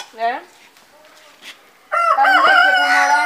ഏ കഞ്ഞി വെച്ചേക്കും മോളെ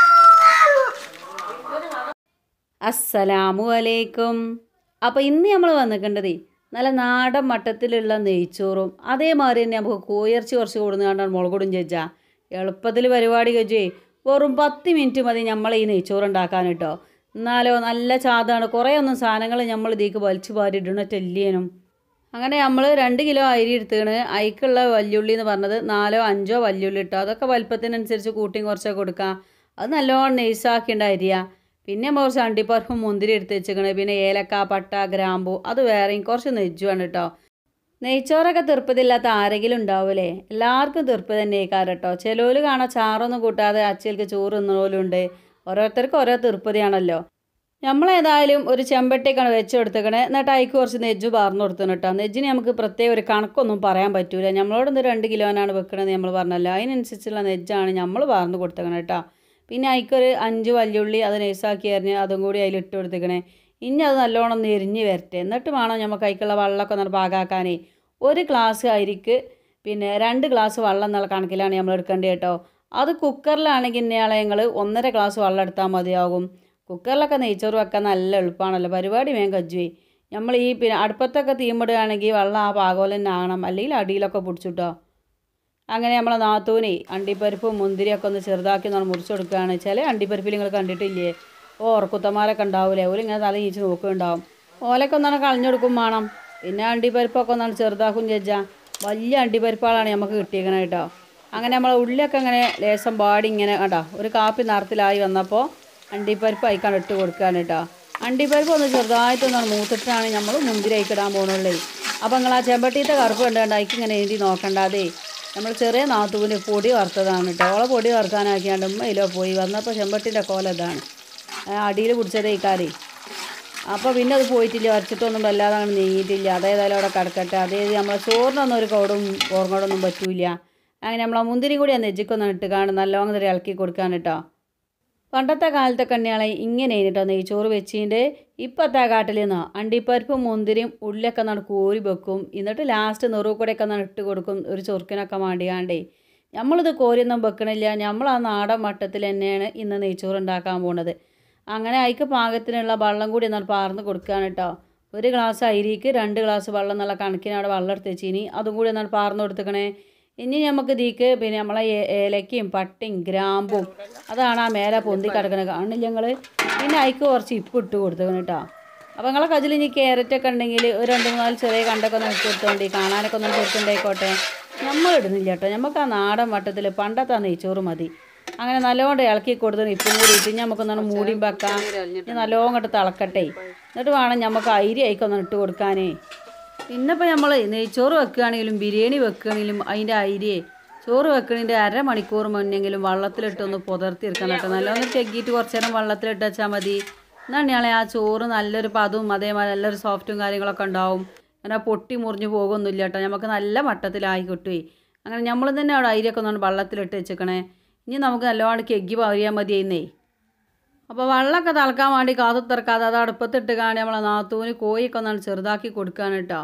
അസ്സലാമു അലൈക്കും അപ്പോൾ ഇന്ന് നമ്മൾ വന്നിക്കേണ്ടത് നല്ല നാടൻ മട്ടത്തിലുള്ള നെയ്ച്ചോറും അതേമാതിരി തന്നെ നമുക്ക് കോയിറച്ചി കുറച്ച് കൊടുന്ന് കണ്ടാണ് മുളകൊടും ചേച്ചാ എളുപ്പത്തിൽ പരിപാടി കഴിച്ചേ വെറും പത്ത് മിനിറ്റ് മതി നമ്മൾ ഈ നെയ്ച്ചോറ് ഉണ്ടാക്കാൻ കേട്ടോ എന്നാലോ നല്ല ചാതാണ് കുറേ ഒന്നും സാധനങ്ങൾ നമ്മൾ ഇതിലേക്ക് വലിച്ചു പാരിടണ ടെല്ലിയനും അങ്ങനെ നമ്മൾ രണ്ട് കിലോ അരി എടുത്താണ് അയക്കുള്ള വല്യുള്ളി എന്ന് പറഞ്ഞത് നാലോ അഞ്ചോ വല്യുള്ളി ഇട്ടോ അതൊക്കെ വലിപ്പത്തിനനുസരിച്ച് കൂട്ടിയും കുറച്ചൊക്കെ കൊടുക്കാം അത് നല്ലോണം നെയ്സാക്കിണ്ട അരിയാ പിന്നെ നമ്മൾ കുറച്ച് അണ്ടിപ്പരിപ്പും മുന്തിരി എടുത്ത് വെച്ചേക്കണേ പിന്നെ ഏലക്ക പട്ട ഗ്രാമ്പു അത് വേറെയും കുറച്ച് നെജ്ജുമാണ് കേട്ടോ നെയ്ച്ചോറൊക്കെ തീർപ്പതില്ലാത്ത ആരെങ്കിലും ഉണ്ടാവൂലേ എല്ലാവർക്കും തീർപ്പ് തന്നെ കേൾക്കാറ് കേട്ടോ ചിലവർ കാണാൻ ചാറൊന്നും കൂട്ടാതെ അച്ചയിലേക്ക് ചോറ് തിന്നണോലുണ്ട് ഓരോരുത്തർക്കും ഓരോ തീർപ്പതിയാണല്ലോ നമ്മളേതായാലും ഒരു ചെമ്പട്ടിക്കാണ് വെച്ച് കൊടുത്തേക്കണേ എന്നിട്ട് അതിക്ക് കുറച്ച് നെജ്ജ് പാർന്നു കൊടുത്തണം കേട്ടോ നെജ്ജിന് നമുക്ക് പ്രത്യേക ഒരു കണക്കൊന്നും പറയാൻ പറ്റൂല നമ്മളോടൊന്ന് രണ്ട് കിലോനാണ് വെക്കണത് നമ്മൾ പറഞ്ഞല്ലോ അതിനനുസരിച്ചുള്ള നെജ്ജാണ് നമ്മൾ പാർന്നു കൊടുത്തേക്കണം കേട്ടോ പിന്നെ അതിക്കൊരു അഞ്ച് വല്യുള്ളി അത് നൈസാക്കി എറിഞ്ഞ് അതും കൂടി അതിൽ ഇട്ട് കൊടുത്തേക്കണേ ഇനി അത് നല്ലോണം ഒന്ന് എരിഞ്ഞ് വരട്ടെ എന്നിട്ട് വേണം നമുക്ക് അതിക്കുള്ള വെള്ളമൊക്കെ ഒന്ന് പാകാക്കാനേ ഒരു ഗ്ലാസ് അരിക്ക് പിന്നെ രണ്ട് ഗ്ലാസ് വെള്ളം എന്നുള്ള കണക്കിലാണ് നമ്മൾ എടുക്കേണ്ടത് കേട്ടോ അത് കുക്കറിലാണെങ്കിൽ ഇന്നയാളെ ഞങ്ങൾ ഒന്നര ഗ്ലാസ് വെള്ളം എടുത്താൽ മതിയാകും കുക്കറിലൊക്കെ നെയ്ച്ചോറ് വെക്കാൻ നല്ല എളുപ്പമാണല്ലോ പരിപാടി വേഗം കജ്ജുവേ നമ്മൾ ഈ പിന്നെ അടുപ്പത്തൊക്കെ തീമിടുകയാണെങ്കിൽ വെള്ളം ആ പാകോല തന്നെ ആകണം അല്ലെങ്കിൽ അടിയിലൊക്കെ പിടിച്ചിട്ടോ അങ്ങനെ നമ്മളെ നാത്തൂനെ അണ്ടിപ്പരിപ്പും മുന്തിരിയൊക്കെ ഒന്ന് ചെറുതാക്കി നമ്മൾ മുറിച്ച് കൊടുക്കുകയാണ് ചില അണ്ടിപ്പരിപ്പിൽ നിങ്ങൾ കണ്ടിട്ടില്ലേ ഓ ഓർക്കുത്തന്മാരൊക്കെ ഉണ്ടാവില്ലേ ഓല് ഇങ്ങനെ തല നീച്ച് നോക്കുന്നുണ്ടാവും ഓലൊക്കെ ഒന്നാണ് കളഞ്ഞെടുക്കും വേണം പിന്നെ അണ്ടിപ്പരിപ്പൊക്കെ ഒന്നാണ് ചെറുതാക്കും ചേച്ചാ വലിയ അണ്ടിപ്പരിപ്പുകളാണ് നമുക്ക് കിട്ടിയേക്കണത് കേട്ടോ അങ്ങനെ നമ്മളെ ഉള്ളിയൊക്കെ ഇങ്ങനെ ലേശം പാടി ഇങ്ങനെ കേട്ടോ ഒരു കാപ്പി നിറത്തിലായി വന്നപ്പോൾ അണ്ടിപ്പരിപ്പ് അയക്കാണ് ഇട്ട് കൊടുക്കുകയാണ് കേട്ടോ അണ്ടിപ്പരിപ്പ് ഒന്ന് ചെറുതായിട്ടൊന്നാണ് മൂത്തിട്ടാണ് നമ്മൾ മുന്തിരി അയക്കിടാൻ പോകണുള്ളേ അപ്പോൾ നിങ്ങൾ ആ ചെമ്പട്ടീത്തെ കറുപ്പ് കണ്ടുകൊണ്ട് അയക്ക് ഇങ്ങനെ എഴുതി നോക്കണ്ടാതേ നമ്മൾ ചെറിയ നാത്തൂന് പൊടി വറുത്തതാണ് കേട്ടോ ഓളെ പൊടി വറുക്കാനാക്കിയാണ്ട് ഉമ്മയിലോ പോയി വന്നപ്പോൾ ചെമ്പട്ടിൻ്റെ കോല ഇതാണ് അടിയിൽ പിടിച്ചതേ ഇക്കാരേ അപ്പോൾ പിന്നെ അത് പോയിട്ടില്ല വരച്ചിട്ടൊന്നും വല്ലാതെ അങ്ങനെ നീങ്ങിയിട്ടില്ല അതേതായാലും അവിടെ കിടക്കട്ടെ അതേ നമ്മളെ ചോറിനൊന്നും ഒരു കോടും ഓർമ്മയോടൊന്നും പറ്റൂല അങ്ങനെ നമ്മളെ മുന്തിരി കൂടി ആ നെജ്ജിക്കൊന്നും ഇട്ട് കാണും നല്ലോണം ഒരു ഇളക്കി കൊടുക്കാൻ കേട്ടോ പണ്ടത്തെ കാലത്തൊക്കെ തന്നെയാണ് ഇങ്ങനെ കേട്ടോ നെയ്ച്ചോറ് വെച്ചിട്ട് ഇപ്പോഴത്തെ കാട്ടിൽ നിന്നോ അണ്ടിപ്പരിപ്പും മുന്തിരിയും ഉള്ളിയൊക്കെ നട കോരി വെക്കും എന്നിട്ട് ലാസ്റ്റ് നെറു കൂടെയൊക്കെ നട ഇട്ട് കൊടുക്കും ഒരു ചൊറുക്കിനൊക്കെ മാണ്ടിയാണ്ടേ നമ്മളിത് കോരിയൊന്നും വെക്കണില്ല നമ്മൾ ആ നാടൻ മട്ടത്തിൽ തന്നെയാണ് ഇന്ന് നെയ്ച്ചോറ് ഉണ്ടാക്കാൻ പോണത് അങ്ങനെ അതിക്ക് പാകത്തിനുള്ള വെള്ളം കൂടി എന്നാൽ പാർന്ന് കൊടുക്കുകയാണ് കേട്ടോ ഒരു ഗ്ലാസ് അരിക്ക് രണ്ട് ഗ്ലാസ് വെള്ളം എന്നുള്ള കണക്കിന് അവിടെ വെള്ളം എടുത്ത് വെച്ചിനി അതും കൂടി എന്നാൽ പാർന്ന് കൊടുത്തേക്കണേ ഇനി നമുക്ക് ഇതിക്ക് പിന്നെ നമ്മളെ ഏ- ഏലക്കയും പട്ടയും ഗ്രാമ്പും അതാണ് ആ മേലെ പൊന്തി കിടക്കുന്നത് കാണില്ല ഞങ്ങൾ പിന്നെ അതിക്ക് കുറച്ച് ഇപ്പ് ഇട്ട് കൊടുത്തേക്കണം കേട്ടോ അപ്പോൾ നിങ്ങളെ കജിൽ ഇനി ക്യാരറ്റൊക്കെ ഉണ്ടെങ്കിൽ ഒരു രണ്ട് മൂന്നാല് ചെറിയ കണ്ടൊക്കെ ഒന്ന് ഇട്ട് കൊടുത്തോണ്ടി കാണാനൊക്കെ ഒന്ന് ചെറുക്കുണ്ടായിക്കോട്ടെ നമ്മൾ ഇടുന്നില്ല കേട്ടോ നമുക്ക് ആ നാടൻ വട്ടത്തിൽ പണ്ടത്തെ ആ നെയ്ച്ചോറ് മതി അങ്ങനെ നല്ലോണം ഇളക്കി കൊടുത്ത് ഇപ്പം കൂടി ഇട്ട് നമുക്കൊന്നാണ് മൂടിയും വെക്കാം ഇനി നല്ലോണം ഇങ്ങോട്ട് തിളക്കട്ടെ എന്നിട്ട് വേണം നമുക്ക് അരി അയക്കൊന്ന് ഇട്ട് കൊടുക്കാനേ പിന്നെ ഇപ്പോൾ നമ്മൾ നെയ്ച്ചോറ് വെക്കുകയാണെങ്കിലും ബിരിയാണി വെക്കുകയാണെങ്കിലും അതിൻ്റെ അരിയെ ചോറ് വെക്കണതിൻ്റെ അരമണിക്കൂർ മുന്നെങ്കിലും വെള്ളത്തിലിട്ടൊന്ന് പുതർത്തി എടുക്കണം കേട്ടോ നല്ലോണം ചെക്കിയിട്ട് കുറച്ച് നേരം വെള്ളത്തിലിട്ട് വെച്ചാൽ മതി എന്നാണ് ഞങ്ങളെ ആ ചോറ് നല്ലൊരു പതും അതേമാതിരി നല്ലൊരു സോഫ്റ്റും കാര്യങ്ങളൊക്കെ ഉണ്ടാവും അങ്ങനെ പൊട്ടി മുറിഞ്ഞ് പോകുമൊന്നുമില്ല കേട്ടോ നമുക്ക് നല്ല മട്ടത്തിലായി കിട്ടുവേ അങ്ങനെ നമ്മൾ തന്നെ അവിടെ അരിയൊക്കെ ഒന്നാണ് വെള്ളത്തിലിട്ട് വെച്ചേക്കണേ ഇനി നമുക്ക് നല്ലോണം കെഗ്ഗി പറിയാൻ മതിയെന്നേ അപ്പോൾ വെള്ളമൊക്കെ തിളക്കാൻ വേണ്ടി കാത്തു തിറക്കാതെ അത് അടുപ്പത്തിട്ട് കാണി നമ്മളെ നാത്തൂന് കോഴിയൊക്കെ ഒന്നാണ് ചെറുതാക്കി കൊടുക്കാൻ കേട്ടോ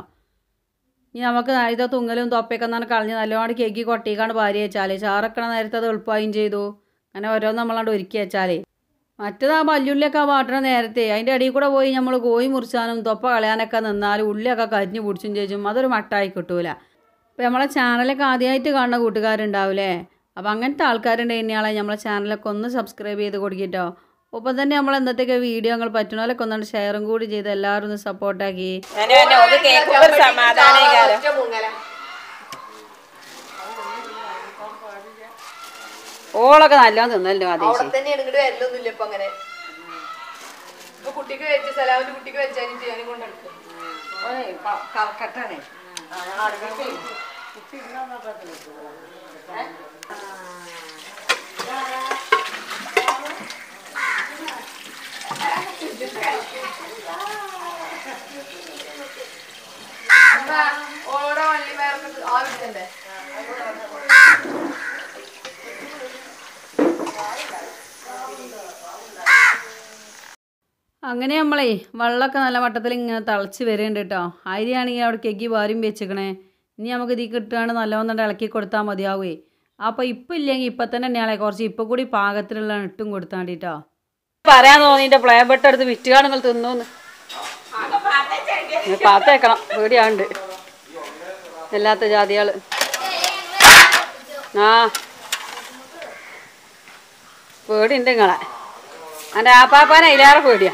ഇനി നമുക്ക് ഇത് തുങ്ങലും തൊപ്പയൊക്കെ ഒന്നാണ് കളഞ്ഞ് നല്ലോണം കെക്കി കൊട്ടിക്കാണ്ട് ഭാര്യ വെച്ചാലേ ചാറക്കണ നേരത്തെ അത് എളുപ്പമായും ചെയ്തു അങ്ങനെ ഓരോന്ന് നമ്മളാണ്ട് ഒരുക്കി വെച്ചാലേ മറ്റേത് ആ വല്യുള്ളിയൊക്കെ വാട്ടണ നേരത്തെ അതിൻ്റെ അടിയിൽ കൂടെ പോയി നമ്മൾ കോഴി മുറിച്ചാനും തൊപ്പ കളയാനൊക്കെ നിന്നാലും ഉള്ളിയൊക്കെ കരിഞ്ഞ് പിടിച്ചും ചേച്ചും അതൊരു മട്ടായി കിട്ടൂല അപ്പോൾ നമ്മളെ ചാനലൊക്കെ ആദ്യമായിട്ട് കാണുന്ന കൂട്ടുകാരുണ്ടാവില്ലേ അപ്പോൾ അങ്ങനത്തെ ആൾക്കാരുണ്ടെങ്കിൽ ഇനിയാളെ നമ്മളെ ചാനലൊക്കെ ഒന്ന് സബ്സ്ക്രൈബ് ചെയ്ത് കൊടുക്കിട്ടോ ഒപ്പം തന്നെ നമ്മൾ എന്നത്തേക്ക് വീഡിയോ നിങ്ങൾ പറ്റണോലൊക്കെ ഒന്നാണ് ഷെയറും കൂടി ചെയ്ത് എല്ലാവരും ഒന്ന് സപ്പോർട്ടാക്കി കേൾക്കുമ്പോൾ ഒരു സമാധാനം ഒറ്റ മുങ്ങല ഓളൊക്കെ നല്ലോണം തിന്നല്ലോ അതേ അവിടെ തന്നെയാണ് ഇങ്ങോട്ട് വരലൊന്നുമില്ല ഇപ്പൊ അങ്ങനെ ഇപ്പൊ കുട്ടിക്ക് വെച്ച് സലാമിന്റെ കുട്ടിക്ക് വെച്ചാൽ ഞാനും കൊണ്ടെടുക്കും കറക്കട്ടാണേ ഓളോടെ വള്ളി വേറെ ആവശ്യണ്ടേ അങ്ങനെ നമ്മളേ വെള്ളമൊക്കെ നല്ല വട്ടത്തിൽ ഇങ്ങനെ തിളച്ച് വരുന്നുണ്ട് കേട്ടോ അരിയാണെങ്കിൽ അവിടെ കെക്കി വാരും വെച്ചേക്കണേ ഇനി നമുക്ക് ഇതിൽ കിട്ടുകയാണ് നല്ലോണം ഇളക്കി കൊടുത്താൽ മതിയാവേ അപ്പോൾ ഇപ്പം ഇല്ലെങ്കിൽ ഇപ്പം തന്നെ തന്നെയാളെ കുറച്ച് ഇപ്പം കൂടി പാകത്തിലുള്ള ഇട്ടും കൊടുത്താണ്ടിട്ടോ പറയാൻ തോന്നിൻ്റെ പ്ലേ ബട്ട് എടുത്ത് വിറ്റുകാണ് നിങ്ങൾ തിന്നൂന്ന് പാത്തേക്കണം പേടിയാണ്ട് എല്ലാത്ത ജാതികൾ ആ പേടിയുണ്ട് നിങ്ങളെ എൻ്റെ ആപ്പാപ്പാനെ അതിലേറെ പേടിയാ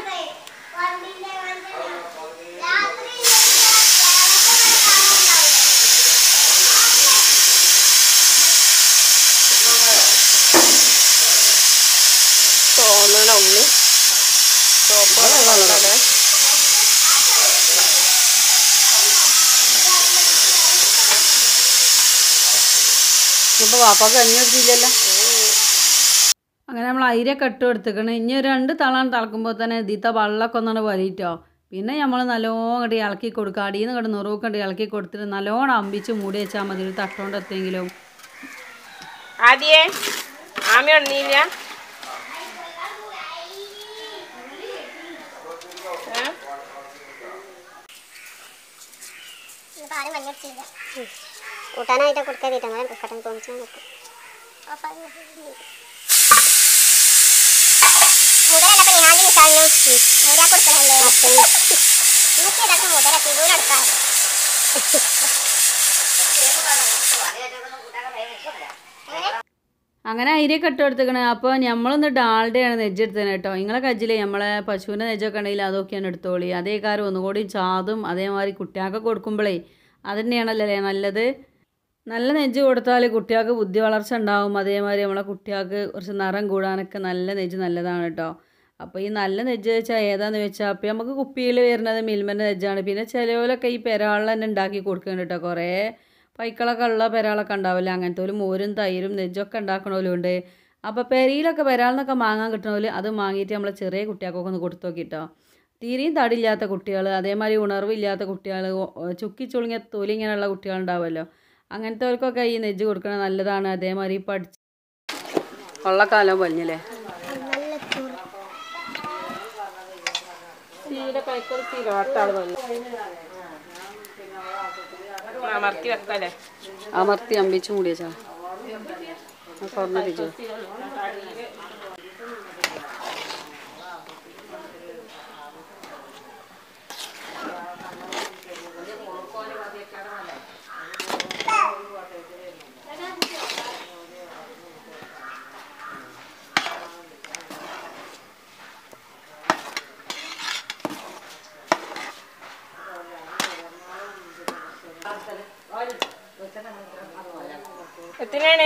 തോന്നണ ഉണ്ണി ഇപ്പോൾ വാപ്പാക്ക് കഞ്ഞി കൊടുത്തില്ലല്ലോ അങ്ങനെ നമ്മൾ അയിരൊക്കെ ഇട്ട് കൊടുത്തേക്കണ് ഇനി ഒരു രണ്ട് തളാണ് തിളക്കുമ്പോൾ തന്നെ ഇതിത്തെ വെള്ളമൊക്കെ ഒന്നാണ് വലിയിട്ടോ പിന്നെ നമ്മൾ നല്ലോണം കണ്ട് ഇളക്കി കൊടുക്കുക അടിയിൽ നിന്ന് കണ്ട് നുറുക്കണ്ട് ഇളക്കി കൊടുത്തിട്ട് നല്ലോണം അമ്പിച്ച് മൂടി വെച്ചാൽ മതി ഒരു തട്ടോണ്ട് എത്തെങ്കിലും ആദ്യേ ആമ ഉണ്ണീല്ല പാല് മഞ്ഞടിച്ചില്ല കൂട്ടാനായിട്ട് കൊടുക്കാതിട്ട് അങ്ങനെ കുക്കട്ടൻ തോന്നിച്ചാൽ നിൽക്കും മുതലല്ലപ്പോ നിഹാലിന് നിസാലിനും മുതലാ കൊടുക്കണല്ലേ ഇന്നത്തെ ഇതൊക്കെ മുതല തിരൂരെടുക്കാം അങ്ങനെ അരിയൊക്കെ ഇട്ട് കൊടുത്തേക്കണേ അപ്പോൾ നമ്മളൊന്ന് ഡാൾഡയാണ് നെജ്ജെടുത്തത് കേട്ടോ നിങ്ങളെ കജ്ജിലേ നമ്മളെ പശുവിൻ്റെ നെജ്ജൊക്കെ ഉണ്ടെങ്കിൽ അതൊക്കെയാണ് എടുത്തോളി അതേ കാര്യം ഒന്നുകൂടി ചാതും അതേമാതിരി കുട്ടികൾക്ക് കൊടുക്കുമ്പോഴേ അത് തന്നെയാണല്ലോ അല്ലേ നല്ലത് നല്ല നെജ്ജ് കൊടുത്താൽ കുട്ടികൾക്ക് ബുദ്ധി വളർച്ച ഉണ്ടാവും അതേമാതിരി നമ്മളെ കുട്ടികൾക്ക് കുറച്ച് നിറം കൂടാനൊക്കെ നല്ല നെജ്ജ് നല്ലതാണ് കേട്ടോ അപ്പോൾ ഈ നല്ല നെജ്ജ് വെച്ചാൽ ഏതാന്ന് വെച്ചാൽ അപ്പോൾ നമുക്ക് കുപ്പിയിൽ വരുന്നത് മിൽമൻ്റെ നെജ്ജാണ് പിന്നെ ചിലവരൊക്കെ ഈ പെരാളിൽ തന്നെ ഉണ്ടാക്കി കൊടുക്കുന്നുണ്ട് കേട്ടോ കുറേ പൈക്കളൊക്കെ ഉള്ള പെരാളൊക്കെ ഉണ്ടാവില്ല അങ്ങനത്തെ ഒരു മോരും തൈരും നെജ്ജൊക്കെ ഉണ്ടാക്കണമല്ലോ ഉണ്ട് അപ്പോൾ പെരയിലൊക്കെ പെരാളിനൊക്കെ വാങ്ങാൻ കിട്ടണമല്ലോ അത് വാങ്ങിയിട്ട് നമ്മൾ ചെറിയ കുട്ടികൾക്കൊക്കെ ഒന്ന് കൊടുത്തു നോക്കിട്ടോ തീരെയും തടിയില്ലാത്ത കുട്ടികൾ അതേമാതിരി ഉണർവില്ലാത്ത കുട്ടികൾ ചുക്കി ചുളുങ്ങിയ തൊലി ഇങ്ങനെയുള്ള കുട്ടികളുണ്ടാവുമല്ലോ അങ്ങനത്തെവർക്കൊക്കെ ഈ നെജ്ജ് കൊടുക്കണത് നല്ലതാണ് അതേമാതിരി പഠിച്ച് കൊള്ളക്കാലം വലിഞ്ഞല്ലേ നല്ല ചൂട് തീരെ കൈക്കൊരു തിരുവാട്ടാള് വന്നു അമർത്തി വെക്കല്ലേ അമർത്തി അമ്പിച്ച് മൂടിയച്ചാ കുറഞ്ഞ തിരിച്ചു എത്രയാണ്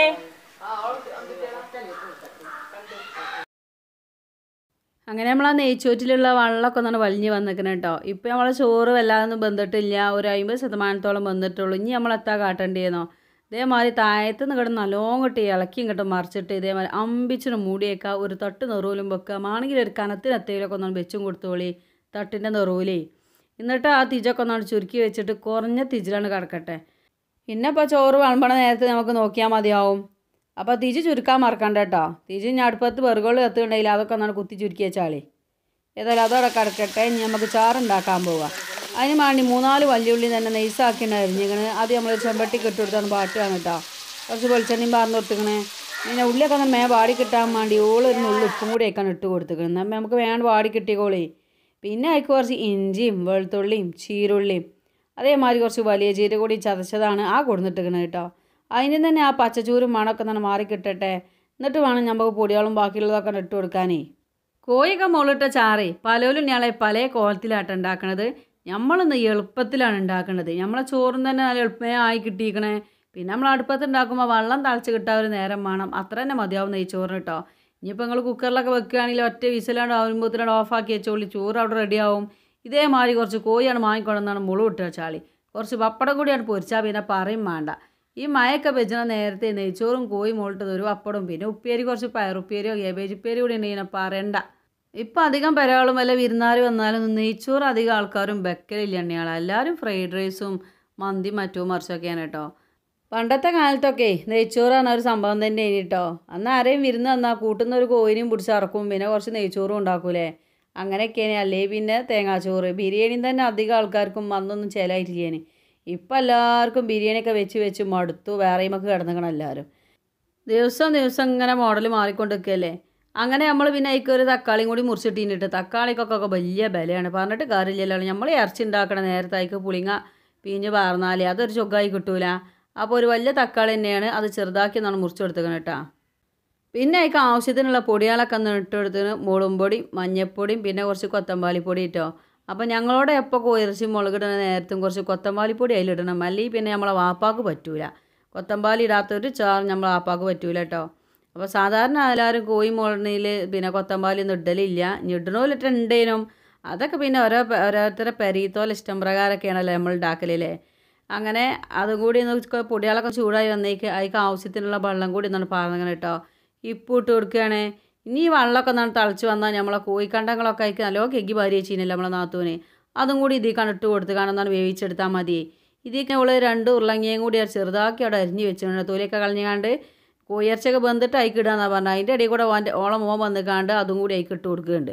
അങ്ങനെ നമ്മൾ ആ നെയ്ച്ചോറ്റിലുള്ള വെള്ളമൊക്കെ ഒന്നാണ് വലിഞ്ഞ് വന്നിരിക്കണം കേട്ടോ ഇപ്പം നമ്മളെ ചോറ് വല്ലാതൊന്നും ബന്ധിട്ടില്ല ഒരു അമ്പത് ശതമാനത്തോളം ബന്ധിട്ടുള്ളൂ ഇനി നമ്മൾ എത്താ കാട്ടേണ്ടിയെന്നോ ഇതേമാതിരി താഴത്ത് നിന്ന് കിടന്ന് നല്ലോണം കിട്ടി ഇളക്കി ഇങ്ങോട്ട് മറിച്ചിട്ട് ഇതേമാതിരി അമ്പിച്ചിട്ട് മൂടിയേക്കുക ഒരു തട്ട് നെറുവിലും വെക്കുക ആണെങ്കിൽ ഒരു കനത്തിനെത്തേലൊക്കെ ഒന്നാണ് വെച്ചും കൊടുത്തോളി തട്ടിൻ്റെ നെറുവിലേ എന്നിട്ട് ആ തിജൊക്കെ ഒന്നാണ് ചുരുക്കി വെച്ചിട്ട് കുറഞ്ഞ തിജിലാണ് കിടക്കട്ടെ പിന്നെ ഇപ്പോൾ ചോറ് വിളമ്പണ നേരത്തെ നമുക്ക് നോക്കിയാൽ മതിയാവും അപ്പോൾ തിജി ചുരുക്കാൻ മറക്കണ്ട കേട്ടോ തിജി ഞാൻ അടുപ്പത്ത് വെറുകൾ കത്തുണ്ടെങ്കിൽ അതൊക്കെ ഒന്നാണ് കുത്തി ചുരുക്കി വെച്ചാളേ ഏതായാലും അതോടെ കിടക്കട്ടെ ഇനി നമുക്ക് ചാറുണ്ടാക്കാൻ പോവാം അതിന് വേണ്ടി മൂന്നാല് വല്യുള്ളി തന്നെ നെയ്സാക്കിണ്ട് അരിഞ്ഞിക്കണ് അത് നമ്മൾ ചെമ്പട്ടിക്ക് ഇട്ട് കൊടുത്താണ് പാട്ടുകയാണ് കേട്ടോ കുറച്ച് വെളിച്ചെണ്ണയും പാർന്ന് കൊടുത്തിക്കണേ പിന്നെ ഉള്ളിയൊക്കെ ഒന്ന് മേ വാടി കിട്ടാൻ വേണ്ടി ഓള് ഒരു നുള്ളി ഉപ്പും കൂടി ആയിക്കാണ് ഇട്ട് കൊടുത്തിക്കണം എന്നാൽ നമുക്ക് വേണ്ട വാടി കിട്ടിക്കോളേ പിന്നെ അതിക്ക് കുറച്ച് ഇഞ്ചിയും വെളുത്തുള്ളിയും ചീരുള്ളിയും അതേമാതിരി കുറച്ച് വലിയ ജീരകം കൂടി ചതച്ചതാണ് ആ കൊടുത്തിട്ടിരിക്കണത് കേട്ടോ അതിന് തന്നെ ആ പച്ചച്ചൂരും മണമൊക്കെ തന്നെ മാറി കിട്ടട്ടെ എന്നിട്ട് വേണം നമുക്ക് പൊടികളും ബാക്കിയുള്ളതൊക്കെ ഇട്ട് കൊടുക്കാനേ കോഴിയൊക്കെ മുകളിട്ട ചാറേ പലരും ഞങ്ങളെ പല കോലത്തിലാട്ട് ഉണ്ടാക്കണത് നമ്മളിന്ന് എളുപ്പത്തിലാണ് ഉണ്ടാക്കുന്നത് നമ്മളെ ചോറും തന്നെ നല്ല എളുപ്പമേ ആയി കിട്ടിയിരിക്കണേ പിന്നെ നമ്മൾ അടുപ്പത്ത് ഉണ്ടാക്കുമ്പോൾ വെള്ളം തളിച്ച് കിട്ടാൻ ഒരു നേരം വേണം അത്ര തന്നെ മതിയാവും നെയ്ച്ചോറിന് കേട്ടോ ഇനിയിപ്പോൾ നിങ്ങൾ കുക്കറിലൊക്കെ വെക്കുകയാണെങ്കിൽ ഒറ്റ വിസിലാണ്ട് ആകുമ്പോഴത്തേനാണ് ഓഫാക്കി വെച്ചോളി ചോറ് അവിടെ റെഡിയാവും ഇതേമാതിരി കുറച്ച് കോഴിയാണ് വാങ്ങിക്കൊണ്ടെന്നാണ് മുളക് ഇട്ട് വെച്ചാളി കുറച്ച് പപ്പടം കൂടിയാണ് പൊരിച്ചാൽ പിന്നെ പറയും വേണ്ട ഈ മഴയൊക്കെ വെച്ചണ നേരത്തെ നെയ്ച്ചോറും കോഴി മുകളിട്ടത് ഒരു പപ്പടവും പിന്നെ ഉപ്പേരി കുറച്ച് പയറുപ്പേരിയോ കേബേജ് ഉപ്പേരി കൂടി ഉണ്ടെങ്കിൽ പറയണ്ട ഇപ്പം അധികം പെരകളും വല്ല വിരുന്നാർ വന്നാലും നെയ്ച്ചോറ് അധികം ആൾക്കാരും വെക്കലില്ല എണ്ണയാൾ എല്ലാവരും ഫ്രൈഡ് റൈസും മന്തി മറ്റും മറിച്ചൊക്കെയാണ് കേട്ടോ പണ്ടത്തെ കാലത്തൊക്കെ നെയ്ച്ചോറാണ് ഒരു സംഭവം തന്നെ കേട്ടോ അന്ന് ആരെയും വിരുന്ന് വന്നാൽ കൂട്ടുന്ന ഒരു കോയിനും പിടിച്ച് ഇറക്കും പിന്നെ കുറച്ച് നെയ്ച്ചോറും ഉണ്ടാക്കൂലേ അങ്ങനെയൊക്കെയാണ് അല്ലേ പിന്നെ തേങ്ങാച്ചോറ് ബിരിയാണി തന്നെ അധികം ആൾക്കാർക്കും അന്നൊന്നും ചിലമായിട്ടില്ലേന് ഇപ്പം എല്ലാവർക്കും ബിരിയാണിയൊക്കെ വെച്ച് വെച്ച് മടുത്തു വേറെയുമൊക്കെ കിടന്നിക്കണം എല്ലാവരും ദിവസം ദിവസം ഇങ്ങനെ മോഡൽ മാറിക്കൊണ്ടിരിക്കുകയല്ലേ അങ്ങനെ നമ്മൾ പിന്നെ അതിക്ക് ഒരു തക്കാളിയും കൂടി മുറിച്ചിട്ടിട്ട് തക്കാളിക്കൊക്കെ വലിയ വിലയാണ് പറഞ്ഞിട്ട് കാര്യമില്ലല്ലോ നമ്മൾ ഇറച്ചി ഉണ്ടാക്കണ നേരത്തെ അതിക്ക് പുളിങ്ങ പിഞ്ഞ് പാർന്നാൽ അതൊരു ചൊഗ്ഗായി കിട്ടൂല അപ്പോൾ ഒരു വലിയ തക്കാളി തന്നെയാണ് അത് ചെറുതാക്കി എന്നാണ് മുറിച്ച് കൊടുത്തേക്കണം കേട്ടോ പിന്നെ അതിക്ക് ആവശ്യത്തിനുള്ള പൊടികളൊക്കെ ഒന്ന് ഇട്ടെടുത്തിന് മുളും പൊടി മഞ്ഞപ്പൊടിയും പിന്നെ കുറച്ച് കൊത്തമ്പാലിപ്പൊടി ഇട്ടോ അപ്പോൾ ഞങ്ങളോട് എപ്പോൾ കോയിറച്ചി മുളകിടണ നേരത്തും കുറച്ച് കൊത്തമ്പാലിപ്പൊടി അതിലിടണം അല്ലെങ്കിൽ പിന്നെ നമ്മളെ വാപ്പാക്ക് പറ്റൂല കൊത്തമ്പാലി ഇടാത്തൊരു ചാർ നമ്മളെ വാപ്പാക്ക് പറ്റൂല കേട്ടോ അപ്പോൾ സാധാരണ എല്ലാവരും കോഴി മുളണിൽ പിന്നെ കൊത്തമ്പാലി ഒന്നും ഇടലില്ല ഇനി ഇടണോലിട്ടുണ്ടേനും അതൊക്കെ പിന്നെ ഓരോ ഓരോരുത്തരുടെ പെരീത്തോല ഇഷ്ടം പ്രകാരമൊക്കെയാണല്ലോ നമ്മൾ ഉണ്ടാക്കലില്ലേ അങ്ങനെ അതും കൂടി ഒന്ന് കൊ- പൊടികളൊക്കെ ചൂടായി വന്നേക്ക് അതിക്ക് ആവശ്യത്തിനുള്ള വെള്ളം കൂടി ഒന്നാണ് പറഞ്ഞങ്ങനെ കേട്ടോ ഇപ്പ് ഇട്ട് കൊടുക്കുകയാണ് ഇനി ഈ വെള്ളമൊക്കെ ഒന്നാണ് തിളച്ച് വന്നാൽ നമ്മളെ കോഴിക്കണ്ടങ്ങളൊക്കെ അതിക്ക് നല്ലോണം കെഗി ഭാര്യ വെച്ചിരുന്നില്ല നമ്മളെ നാത്തൂന് അതും കൂടി ഇതിൽ കണ്ടിട്ട് കൊടുത്ത് കാണുന്നതാണ് വേവിച്ചെടുത്താൽ മതി ഇതിലേക്ക് നമ്മൾ രണ്ട് ഉരുളങ്ങിയും കൂടി ചെറുതാക്കി അവിടെ അരിഞ്ഞ് വെച്ചിട്ടുണ്ട് തൊലിയൊക്കെ കളഞ്ഞാണ്ട് കോയിറച്ചൊക്കെ ബന്ധിട്ട് അതിക്ക് ഇടാന്നാണ് പറഞ്ഞത് അതിൻ്റെ ഇടയിൽ കൂടെ ഓൻ്റെ ഓളം മോൻ വന്നിക്കാണ്ട് അതും കൂടി അതിക്ക് ഇട്ട് കൊടുക്കുന്നുണ്ട്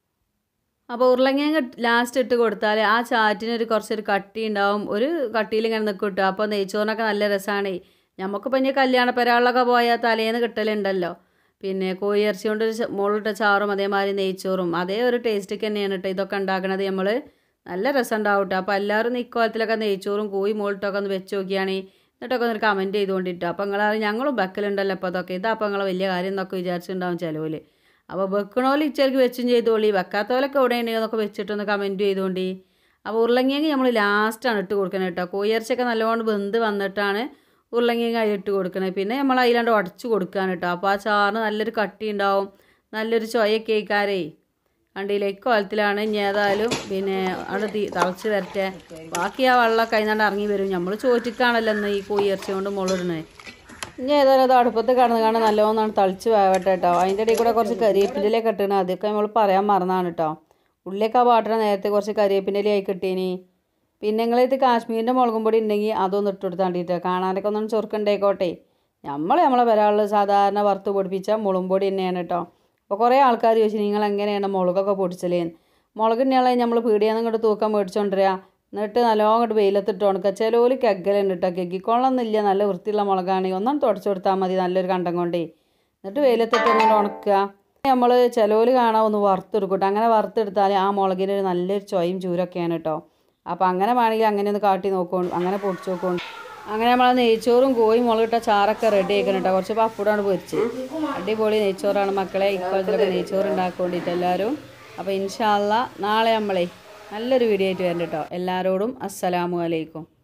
അപ്പോൾ ഉരുളങ്ങിയങ്ങ് ലാസ്റ്റ് ഇട്ട് കൊടുത്താൽ ആ ചാറ്റിനൊരു കുറച്ചൊരു കട്ടി ഉണ്ടാവും ഒരു കട്ടിയിൽ ഇങ്ങനെ നിൽക്കും കിട്ടും അപ്പോൾ നെയ്ച്ചോറിനൊക്കെ നല്ല രസമാണ് നമുക്കിപ്പോൾ ഇനി കല്യാണ പെരാളിലൊക്കെ പോയാൽ തലേന്ന് കിട്ടലുണ്ടല്ലോ പിന്നെ കോഴിയിറച്ചി കൊണ്ട് ഒരു ച- മുകളിട്ട ചാറും അതേമാതിരി നെയ്ച്ചോറും അതേ ഒരു ടേസ്റ്റൊക്കെ തന്നെയാണ് കേട്ടോ ഇതൊക്കെ ഉണ്ടാക്കണത് നമ്മൾ നല്ല രസം ഉണ്ടാവും കേട്ടോ അപ്പോൾ എല്ലാവരും ഇക്കോലത്തിലൊക്കെ നെയ്ച്ചോറും കോഴി മുകളിട്ടൊക്കെ ഒന്ന് വെച്ച് നോക്കിയാണെങ്കിൽ എന്നിട്ടൊക്കെ ഒന്ന് കമൻറ്റ് ചെയ്തുകൊണ്ടിട്ടോ അപ്പോൾ നിങ്ങൾ ഞങ്ങളും വെക്കലുണ്ടല്ലോ അപ്പോൾ അതൊക്കെ ഇതാ അപ്പോൾ നിങ്ങൾ വലിയ കാര്യം എന്നൊക്കെ വിചാരിച്ചിട്ടുണ്ടാവും ചിലവിൽ അപ്പോൾ വെക്കണോല് ഇച്ചേക്ക് വെച്ചും ചെയ്തോളി വെക്കാത്തവരൊക്കെ എവിടെ ഉണ്ടെന്നൊക്കെ വെച്ചിട്ടൊന്ന് കമൻറ്റ് ചെയ്തോണ്ടി അപ്പോൾ ഉരുളങ്ങിയെങ്കിൽ നമ്മൾ ലാസ്റ്റാണ് ഇട്ട് കൊടുക്കുന്നത് കേട്ടോ കോയിറച്ചിയൊക്കെ നല്ലോണം വെന്ത് വന്നിട്ടാണ് ഉരുളങ്ങിയെങ്കിൽ അതിലിട്ട് കൊടുക്കുന്നത് പിന്നെ നമ്മൾ അതിലാണ്ട് ഉടച്ച് കൊടുക്കുകയാണ് കേട്ടോ അപ്പോൾ ആ ചാറിന് നല്ലൊരു കട്ടി ഉണ്ടാവും നല്ലൊരു ചൊയൊക്കെ ആയിക്കാരേ കണ്ടില്ലേ ഇക്കോലത്തിലാണ് ഇനി ഏതായാലും പിന്നെ അവിടെ തീ തിളച്ച് വരട്ടെ ബാക്കി ആ വെള്ളമൊക്കെ അതിനാണ്ട് ഇറങ്ങി വരും നമ്മൾ ചോറ്റിക്കാണല്ലോ ഇന്ന് ഈ കോഴി ഇറച്ചി കൊണ്ട് മുകളിടുന്നത് ഇനി ഏതായാലും അത് അടുപ്പത്ത് കടന്ന് കാണാൻ നല്ലോണം തളിച്ച് വേവട്ടെ കേട്ടോ അതിൻ്റെ ഇടയിൽ കൂടെ കുറച്ച് കരിവേപ്പിൻ്റെ കെട്ടണം അതൊക്കെ നമ്മൾ പറയാൻ മറന്നാണ് കേട്ടോ ഉള്ളിയൊക്കെ വാട്ടണ നേരത്തെ കുറച്ച് കരിവേപ്പിൻ്റെ ആയി കിട്ടീനി പിന്നെ നിങ്ങളിത് കാശ്മീരിൻ്റെ മുളകും പൊടി ഉണ്ടെങ്കിൽ അതൊന്ന് ഇട്ട് കൊടുത്താണ്ടിട്ട് കാണാനൊക്കെ ഒന്നും ചൊറുക്കുണ്ടായിക്കോട്ടെ നമ്മൾ നമ്മളെ വരാളുള്ള സാധാരണ വറുത്ത് പൊടിപ്പിച്ച മുളകും പൊടി തന്നെയാണ് കേട്ടോ അപ്പോൾ കുറേ ആൾക്കാർ ചോദിച്ചു നിങ്ങൾ എങ്ങനെയാണ് മുളകൊക്കെ പൊടിച്ചലേന്ന് മുളക് തന്നെയാളെ നമ്മൾ പീടിയാന്ന് ഇങ്ങോട്ട് തൂക്കം മേടിച്ചോണ്ടിരിക എന്നിട്ട് നല്ലോണം ഇങ്ങോട്ട് വെയിലത്തിട്ട് ഉണക്കുക ചിലവര് കെഗ്ഗലുണ്ട് കേട്ടോ കെഗ്ഗിക്കൊള്ളൊന്നുമില്ല നല്ല വൃത്തിയുള്ള മുളകാണെങ്കിൽ ഒന്നും തുടച്ചു കൊടുത്താൽ മതി നല്ലൊരു കണ്ടം കൊണ്ടേ എന്നിട്ട് വെയിലത്തിട്ട് ഒന്നുകൊണ്ട് ഉണക്കുക നമ്മൾ ചിലവര് കാണാൻ ഒന്ന് വറുത്തെടുക്കട്ടെ അങ്ങനെ വറുത്തെടുത്താൽ ആ മുളകിന് ഒരു നല്ലൊരു ചൊയും ചൂരൊക്കെയാണ് കേട്ടോ അപ്പോൾ അങ്ങനെ വേണമെങ്കിൽ അങ്ങനെ ഒന്ന് കാട്ടി നോക്കോണ്ട് അങ്ങനെ പൊടിച്ച് നോക്കോണ്ട് അങ്ങനെ നമ്മൾ നെയ്ച്ചോറും കോഴി മുളകിട്ട ചാറൊക്കെ റെഡി ആക്കണം കേട്ടോ കുറച്ച് പപ്പടാണ് പൊരിച്ച് അടിപൊളി നെയ്ച്ചോറാണ് മക്കളെ ഇക്കാലത്തിലൊക്കെ നെയ്ച്ചോറ് ഉണ്ടാക്കൊണ്ടിട്ട് എല്ലാവരും അപ്പോൾ ഇൻഷാല്ല നാളെ നമ്മളെ നല്ലൊരു വീഡിയോ ആയിട്ട് വരണ്ട കേട്ടോ എല്ലാവരോടും അസ്സലാമു അലൈക്കും